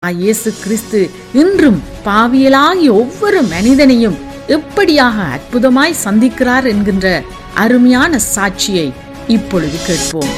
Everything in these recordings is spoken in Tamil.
இயேசு கிறிஸ்து இன்றும் பாவியலாகிய ஒவ்வொரு மனிதனையும் எப்படியாக அற்புதமாய் சந்திக்கிறார் என்கின்ற அருமையான சாட்சியை இப்பொழுது கேட்போம்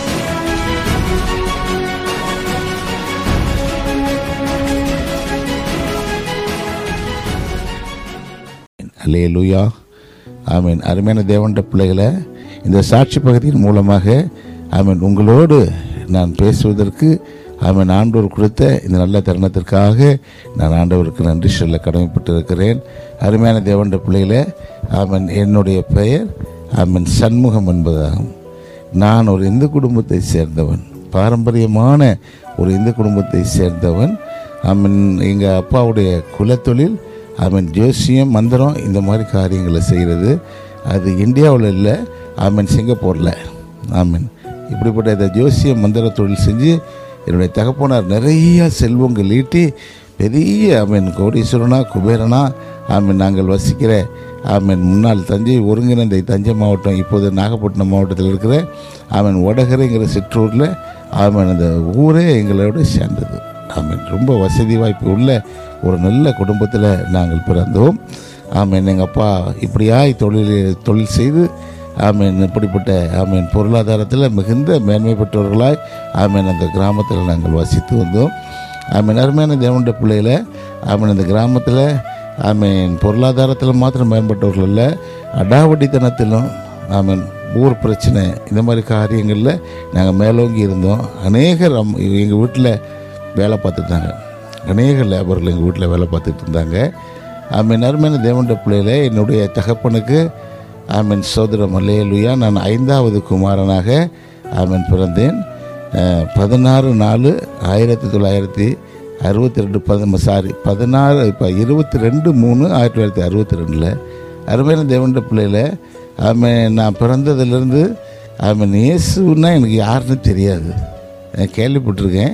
அல்லேலூயா ஆமீன் அருமையான தேவண்ட பிள்ளைகளை இந்த சாட்சி பகுதியின் மூலமாக ஆமீன் உங்களோடு நான் பேசுவதற்கு ஆமீன் ஆண்டவர் கொடுத்த இந்த நல்ல தருணத்திற்காக நான் ஆண்டவருக்கு நன்றி சொல்ல கடமைப்பட்டு இருக்கிறேன் அருமையான தேவண்ட பிள்ளைகளை ஆமீன் என்னுடைய பெயர் ஆமீன் சண்முகம் என்பதாகும் நான் ஒரு இந்து குடும்பத்தை சேர்ந்தவன் பாரம்பரியமான ஒரு இந்து குடும்பத்தை சேர்ந்தவன் ஆமீன் எங்கள் அப்பாவுடைய குலத்தொழில் ஆமீன் ஜோசியம் மந்திரம் இந்த மாதிரி காரியங்களை செய்கிறது அது இந்தியாவில் இல்லை ஆமீன் சிங்கப்பூரில் ஆமீன் இப்படிப்பட்ட இந்த ஜோசிய மந்திர தொழில் செஞ்சு என்னுடைய தகப்பனார் நிறைய செல்வங்கள் ஈட்டி பெரிய ஆமீன் கோடீஸ்வரனா குபேரனா ஆமீன் நாங்கள் வசிக்கிற ஆமீன் முன்னாள் தஞ்சை ஒருங்கிணைந்த தஞ்சை மாவட்டம் இப்போது நாகப்பட்டினம் மாவட்டத்தில் இருக்கிற ஆமீன் ஒடகரைங்கிற சிற்றூரில் ஆமீன் அந்த ஊரே எங்களோட சேர்ந்தது ஆமீன் ரொம்ப வசதி வாய்ப்பு உள்ள ஒரு நல்ல குடும்பத்தில் நாங்கள் பிறந்தோம் ஆமீன் எங்கள் அப்பா இப்படியாய் தொழில் தொழில் செய்து ஆமீன் இப்படிப்பட்ட ஆமீன் பொருளாதாரத்தில் மிகுந்த மேன்மை பெற்றவர்களாய் ஆமீன் அந்த கிராமத்தில் நாங்கள் வசித்து வந்தோம் ஆமீன் அருமையான தேவனுடைய பிள்ளைகளை ஆமீன் அந்த கிராமத்தில் ஆமீன் பொருளாதாரத்தில் மாத்திரம் மேம்பட்டவர்கள் இல்லை அடாவடித்தனத்திலும் ஆமீன் ஊர் பிரச்சனை இந்த மாதிரி காரியங்களில் நாங்கள் மேலோங்கி இருந்தோம் அநேகர் எங்கள் வீட்டில் வேலை பார்த்துட்டாங்க அநேக லேபர்கள் எங்கள் வீட்டில் வேலை பார்த்துட்டு இருந்தாங்க ஆமீன் அருமையான தேவண்ட பிள்ளையில என்னுடைய தகப்பனுக்கு ஆமீன் சோதரம் அல்லேலுயா நான் ஐந்தாவது குமாரனாக ஆமீன் பிறந்தேன் அஹ், பதினாறு நாலு ஆயிரத்தி தொள்ளாயிரத்தி அறுபத்தி ரெண்டு பத சாரி பதினாறு இப்போ இருபத்தி ரெண்டு மூணு ஆயிரத்தி தொள்ளாயிரத்தி அறுபத்தி ரெண்டில் அருமையான தேவண்ட பிள்ளையில ஆமீன் நான் பிறந்ததுலேருந்து ஆமீன் இயேசுன்னா எனக்கு யாருன்னு தெரியாது நான் கேள்விப்பட்டிருக்கேன்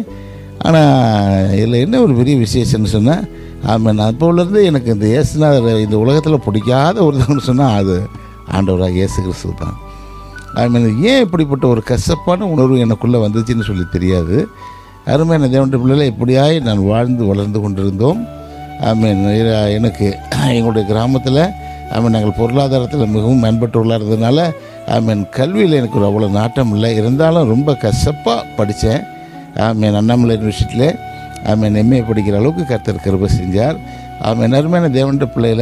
ஆனால் இதில் என்ன ஒரு பெரிய விசேஷம்னு சொன்னால் ஆமாம் அப்போலேருந்து எனக்கு இந்த இயேசுநாதர் இந்த உலகத்தில் பிடிக்காத ஒருத்தவங்க சொன்னால் அது ஆண்டவராக இயேசு கிறிஸ்து தான் ஆமாம் ஏன் இப்படிப்பட்ட ஒரு கசப்பான உணர்வு எனக்குள்ளே வந்துச்சுன்னு சொல்லி தெரியாது அருமையான தேவனுடைய பிள்ளைகளை இப்படியாய் நான் வாழ்ந்து வளர்ந்து கொண்டிருந்தோம் ஆமீன் இ- எனக்கு எங்களுடைய கிராமத்தில் ஆமீன் நாங்கள் பொருளாதாரத்தில் மிகவும் மேம்பட்டுள்ளாக இருந்ததுனால ஆமீன் கல்வியில் எனக்கு ஒரு அவ்வளோ நாட்டம் இல்லை இருந்தாலும் ரொம்ப கசப்பாக படித்தேன் ஆமீன் அண்ணாமலை யூனிவர்சிட்டியில் ஆமீன் எம்ஏ படிக்கிற அளவுக்கு கர்த்தர் கிருபை செஞ்சார் ஆமீன் அருமையான தேவன்ட பிள்ளையில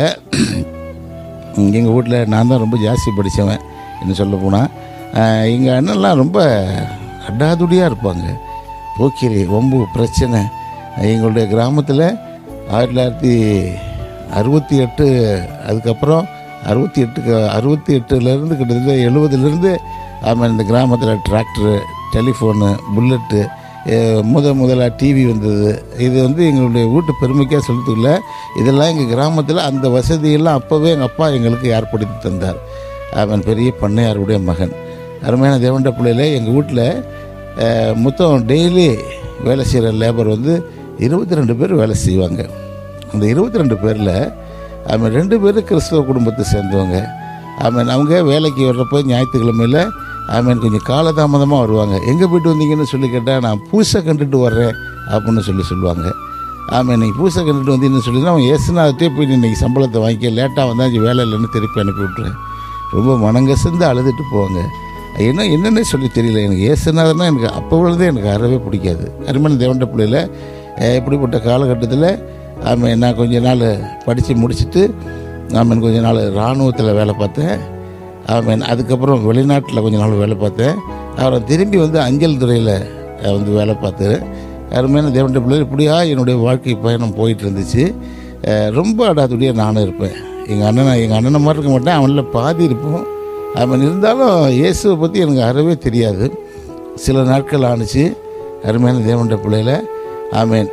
எங்கள் வீட்டில் நான் தான் ரொம்ப ஜாஸ்தி படித்தவன் என்ன சொல்ல போனால் எங்கள் அண்ணன்லாம் ரொம்ப அடாதுடியாக இருப்பாங்க போக்கிரி வம்பு பிரச்சனை எங்களுடைய கிராமத்தில் ஆயிரத்தி தொள்ளாயிரத்தி அறுபத்தி எட்டு அதுக்கப்புறம் அறுபத்தி எட்டுக்கு அறுபத்தி எட்டுலேருந்து கிட்டத்தட்ட எழுபதுலேருந்து ஆமாம் இந்த கிராமத்தில் டிராக்டரு டெலிஃபோனு புல்லட்டு அஹ், முத முதலாக டிவி வந்தது இது வந்து எங்களுடைய வீட்டு பெருமைக்காக சொல்கிறதுக்குள்ள இதெல்லாம் எங்கள் கிராமத்தில் அந்த வசதியெல்லாம் அப்போவே எங்கள் அப்பா எங்களுக்கு ஏற்படுத்தி தந்தார் அவன் பெரிய பண்ணையாருடைய மகன் அருமையான தேவண்ட பிள்ளையில எங்கள் வீட்டில் மொத்தம் டெய்லி வேலை செய்கிற லேபர் வந்து இருபத்தி ரெண்டு பேர் வேலை செய்வாங்க அந்த இருபத்தி ரெண்டு பேரில் அவன் ரெண்டு பேரும் கிறிஸ்தவ குடும்பத்தை சேர்ந்தவங்க அவன் அவங்க வேலைக்கு வர்றப்போ ஞாயிற்றுக்கிழமையில் அவன் கொஞ்சம் காலதாமதமாக வருவாங்க எங்கே போயிட்டு வந்தீங்கன்னு சொல்லி கேட்டால் நான் பூசை கண்டுட்டு வர்றேன் அப்படின்னு சொல்லி சொல்லுவாங்க ஆமாம் இன்னைக்கு பூசை கண்டுட்டு வந்தீங்கன்னு சொல்லி அவன் ஏசுனாதே போய் இன்னைக்கு சம்பளத்தை வாங்கிக்க லேட்டாக வந்தாச்சு வேலை இல்லைன்னு திருப்பி அனுப்பி விட்ருவேன் ரொம்ப மனங்கசந்து அழுதுட்டு போவாங்க என்ன என்னன்னே சொல்லி தெரியல எனக்கு ஏசுனாதனா எனக்கு அப்போ உள்ளதே எனக்கு அறவே பிடிக்காது அருமையான தேவண்ட பிள்ளையில் இப்படிப்பட்ட காலகட்டத்தில் ஆமாம் நான் கொஞ்ச நாள் படித்து முடிச்சுட்டு ஆமாம் கொஞ்ச நாள் இராணுவத்தில் வேலை பார்த்தேன் ஆமாம் அதுக்கப்புறம் வெளிநாட்டில் கொஞ்ச நாள் வேலை பார்த்தேன் அப்புறம் திரும்பி வந்து அஞ்சல் துறையில் வந்து வேலை பார்த்தேன் அருமையான தேவண்ட பிள்ளை இப்படியா என்னுடைய வாழ்க்கை பயணம் போயிட்டு இருந்துச்சு அஹ் ரொம்ப அடாதுடியாக நானும் இருப்பேன் எங்கள் அண்ணனை எங்கள் அண்ணனை மாதிரி இருக்க மாட்டேன் அவனில் பாதி இருப்போம் அவன் இருந்தாலும் இயேசுவை பற்றி எனக்கு அறவே தெரியாது சில நாட்கள் ஆணுச்சு அருமையான தேவண்ட பிள்ளையில ஆமேன்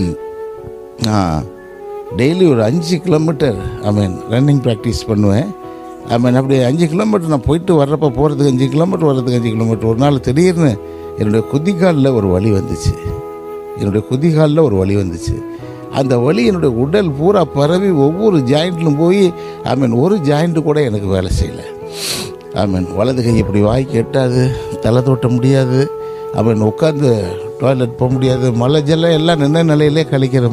டெய்லி ஒரு அஞ்சு கிலோமீட்டர் ஆமீன் ரன்னிங் ப்ராக்டிஸ் பண்ணுவேன் ஆமீன் அப்படி அஞ்சு கிலோமீட்டர் நான் போயிட்டு வர்றப்போ போகிறதுக்கு அஞ்சு கிலோமீட்டர் வர்றதுக்கு அஞ்சு கிலோமீட்டர் ஒரு நாள் திடீர்னு என்னுடைய குதிகாலில் ஒரு வலி வந்துச்சு என்னுடைய குதிகாலில் ஒரு வலி வந்துச்சு அந்த வலி என்னுடைய உடல் பூரா பரவி ஒவ்வொரு ஜாயிண்ட்லும் போய் ஐ மீன் ஒரு ஜாயிண்ட்டு கூட எனக்கு வேலை செய்யலை ஐ மீன் வலது கை இப்படி வாய்க்கு எட்டாது தலை தோட்ட முடியாது ஐ மீன் உட்காந்து டாய்லெட் போக முடியாது மலை ஜல்லம் எல்லாம் நின்ன நிலையிலே கழிக்கிற